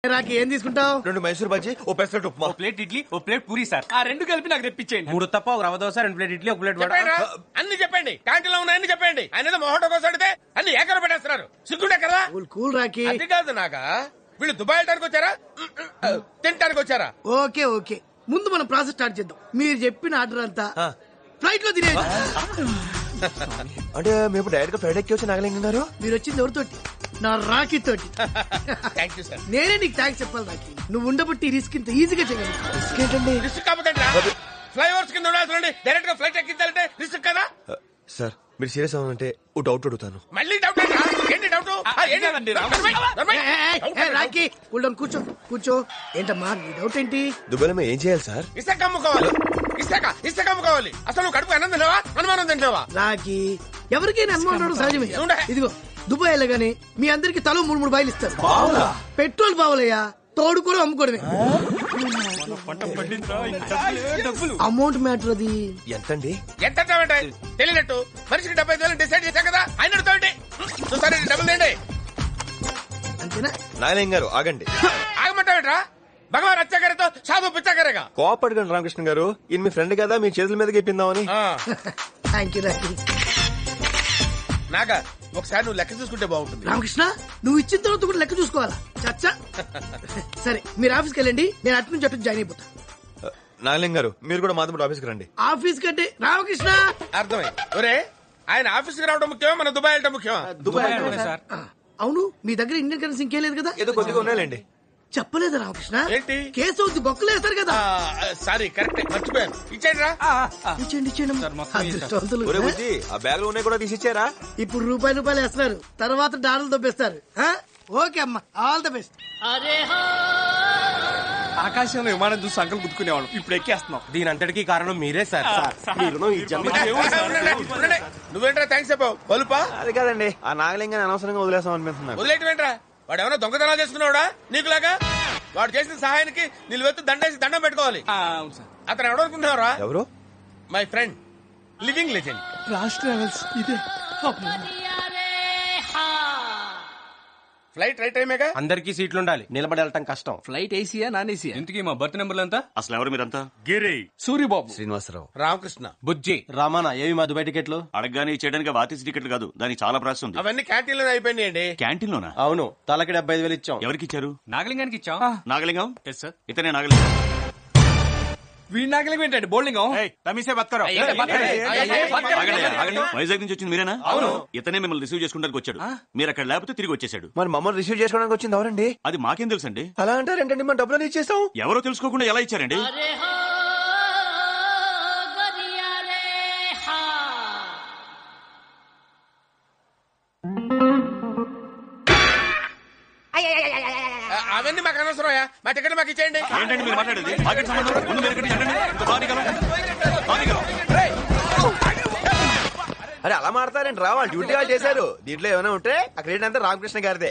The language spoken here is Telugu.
రాకి ఏం తీసుకుంటావు రెండు మైసూర్ బజ్జీ ఓ పెసరట్ ఉప్మా ప్లేట్ ఇడ్లీ ఓ ప్లేట్ పూరి సార్ ఆ రెండు కలిపి నాకు తెప్పించేయండి మూడు తప్ప ఒక రవ దోశ రెండు ప్లేట్ ఇడ్లీ ఒక ప్లేట్ వడ చెప్పండి రా. అన్ని చెప్పండి క్యాంటీన్ లో ఉన్నాయని చెప్పండి ఆయన ఏదో మొహటో కోసం అడిగితే అన్ని ఏకర పెట్టేస్తున్నారు సిగ్గుండే కదా కూల్ కూల్ రాకి అది కాదు నాక వీళ్ళు దుబాయ్ వెళ్ళడానికి వచ్చారా తినడానికి వచ్చారా ఓకే ఓకే ముందు మనం ప్రాసెస్ స్టార్ట్ చేద్దాం మీరు చెప్పిన ఆర్డర్ అంతా ఫ్లైట్ లో తినేది అంటే మేము డైరెక్ట్ గా ఫ్లైట్ ఎక్కి వచ్చి నాగలింగం గారు మీరు వచ్చింది ఎవరితోటి నా రాకీ తోటి థ్యాంక్ యూ సార్ నేనే నీకు థ్యాంక్స్ చెప్పాలి రాకి నువ్వు ఉండబట్టి రిస్క్ ఇంత ఈజీగా చేయగలుగుతావు ఏంటండి రిస్క్ కాకపోతే ఫ్లైఓవర్స్ కింద ఉండాల్సి డైరెక్ట్ గా ఫ్లైట్ ఎక్కించాలంటే రిస్క్ కదా సార్ మీరు సీరియస్ అవునంటే ఓ డౌట్ అడుగుతాను మళ్ళీ డౌట్ ఏంటి డౌట్ కాదండి, రామకృష్ణ. రాకి కూల్ కూర్చో కూర్చో ఏంటమ్మా నీ డౌట్ ఏంటి దుబాయ్లో మేము ఏం చేయాలి సార్ ఇసుక అమ్ముకోవాలి ఇసుక ఇసుక అమ్ముకోవాలి అసలు నువ్వు కడుపు అన్నం తిన్నావా అనుమానం తింటావా రాకి ఎవరికైనా అనుమానం రావడం సహజమే ఉండే. ఇదిగో దుబాయ్ వెళ్ళగానే మీ అందరికి తలో మూడు మూడు బాయిలు ఇస్తారు పెట్రోల్ బావులయ్యా తోడు కూడా అమ్ముకోవడమే అమౌంట్ మ్యాటర్ అది ఎంతండి ఎంత అంటే తెలియనట్టు మనిషికి డెబ్బై వేలు డిసైడ్ చేశా కదా ఆయన అడుగుతాండి చూసారా డబ్బులు తేండి అంతేనా నాగలింగం గారు ఆగండి ఆగమంటావేట్రా భగవాన్ అత్యాకరతో సాధు పిచ్చాకరేగా కోపడకండి రామకృష్ణ గారు ఈయన మీ ఫ్రెండ్ కదా మీ చేతుల మీద చెప్పిందామని థ్యాంక్ యూ రాకి నాగా ఒకసారి నువ్వు లెక్క చూసుకుంటే బాగుంటుంది రామకృష్ణ నువ్వు ఇచ్చిన తర్వాత కూడా లెక్క చూసుకోవాలా చచ్చా సరే మీరు ఆఫీస్కి వెళ్ళండి నేను అటు నుంచి అటు జాయిన్ అయిపోతా నాగలింగం గారు మీరు కూడా మాతో పాటు ఆఫీస్కి రండి ఆఫీస్ కంటే రామకృష్ణ అర్థమైంది ఒరే ఆయన ఆఫీస్కి రావడం ముఖ్యమా మన దుబాయ్ వెళ్ళడం ముఖ్యమా సార్ ఆ, అవును మీ దగ్గర ఇండియన్ కరెన్సీ ఇంకేం లేదు కదా ఏదో కొద్దిగా ఉన్నాయండి చెప్పలేదు రామకృష్ణ ఏంటి? కేసు అవుద్ది బొక్కలు వేస్తారు కదా సారీ కరెక్ట్ మర్చిపోయాను ఇచ్చేయండి రా ఇచ్చేయండి ఇచ్చేయండి సార్, మొత్తం ఇయ్యండి సార్. అదృష్టవంతులు ఒరే బుజ్జి ఆ బ్యాగ్ లో ఉన్నాయి కూడా తీసిచ్చారా ఇప్పుడు రూపాయి రూపాయలు వేస్తున్నారు తర్వాత డాలర్లు దొబ్బేస్తారు ఆ? ఓకే అమ్మా ఆల్ ద బెస్ట్ ఆకాశంలో విమానం చూసి సంకలు గుర్తుకునేవాళ్ళం ఇప్పుడు ఎక్కేస్తున్నాం దీని అంతటికి కారణం మీరే సార్ మీరు ఈ జన్మ ఉండండి, ఉండండి. నువ్వేంట్రా థ్యాంక్స్ చెప్పావు పలుపా అది కాదండి ఆ నాగలింగాన్ని అనవసరంగా వదిలేసాం అనిపిస్తుంది వదిలేటమేంట్రా వాడు ఏమైనా దొంగతనాలు చేసుకున్నావుడా నీకులాగా వాడు చేసిన సహాయానికి నిలువెత్తు దండేసి దండం పెట్టుకోవాలి ఆ, అవును సార్ అతను ఎవడనుకుంటున్నావురా ఎవరు my friend living legend Rashtra travels ఇదే ఫ్లైట్ రైట్ టైమేగా అందరికీ సీట్లు ఉండాలి నిలబడి వెళ్ళటం కష్టం ఫ్లైట్ ఏసీయా నాన్ ఏసీయా ఇంతకీ మా బర్త్ నెంబర్లు ఎంత అసలు ఎవరు మీరంతా గిరి సూర్యబాబు శ్రీనివాసరావు రామకృష్ణ బుజ్జి రామానా ఏవి మా దుబాయ్ టికెట్లు అడగగానే చేయడానికి వాతిస్ టికెట్లు కాదు దానికి చాలా ప్రాసెస్ ఉంది అవన్నీ క్యాంటీన్ లో అయిపోయినాయండి క్యాంటీన్ లోనా అవును తలకి డెబ్బై ఐదు వేలు ఇచ్చాం ఎవరికి ఇచ్చారు నాగలింగానికి ఇచ్చాం నాగలింగం ఎస్ సార్ ఇతనే నాగలింగం వీడి నాగలింగం ఏంటండి బోల్డింగం తమిసే బతకరో వైజాగ్ నుంచి వచ్చింది మీరేనా అవును ఇతనే మిమ్మల్ని రిసీవ్ చేసుకుంటానికి వచ్చాడు మీరు అక్కడ లేకపోతే తిరిగి వచ్చేసాడు మరి మమ్మల్ని రిసీవ్ చేసుకోవడానికి వచ్చింది ఎవరండి అది మాకేం తెలుసండి అలా అంటారేంటండి మన డబ్బులు ఇచ్చేస్తాం ఎవరో తెలుసుకోకుండా ఎలా ఇచ్చారండి ఆ, అవన్నీ మాకు అనవసరం మా టికెట్ మాకు ఇచ్చేయండి ఏంటండి మీరు మాట్లాడేది మాకేం సంబంధం? ముందు మీరు ఇక్కడికి వెళ్ళండి. ఇంత బానిగలం. బానిగలం. అరే అలా మాడతారండి రావాలి డ్యూటీ వాళ్ళు చేశారు దీంట్లో ఏమైనా ఉంటే అక్కడ ఏంటంటే రామకృష్ణ గారిదే